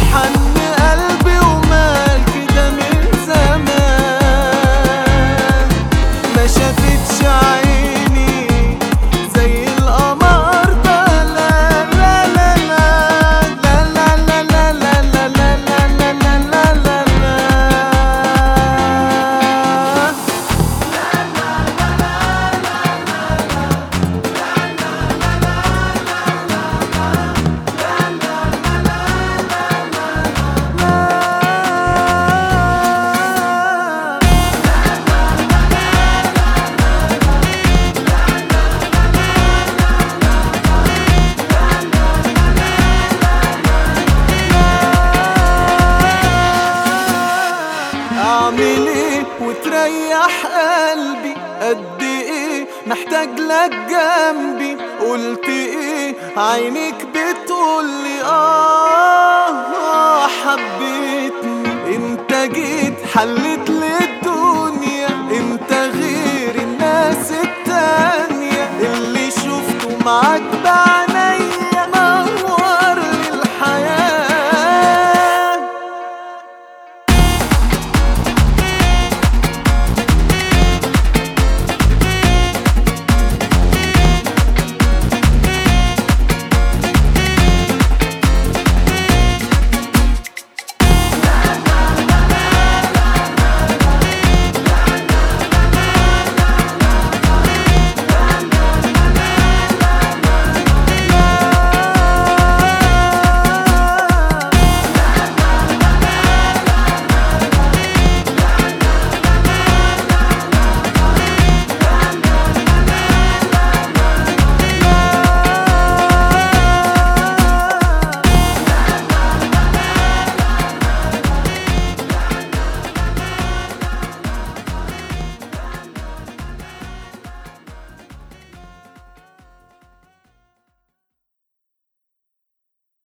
حن قلبي ومال كده من زمان ما شافتش عيني زي القمر ده لا لا لا لا لا لا لا لا لا لا لا لا لا لا لا اعمل ايه وتريح قلبي قد ايه محتاج لك جنبي قلت ايه عينيك بتقولي اه, آه حبيتني انت جيت حلت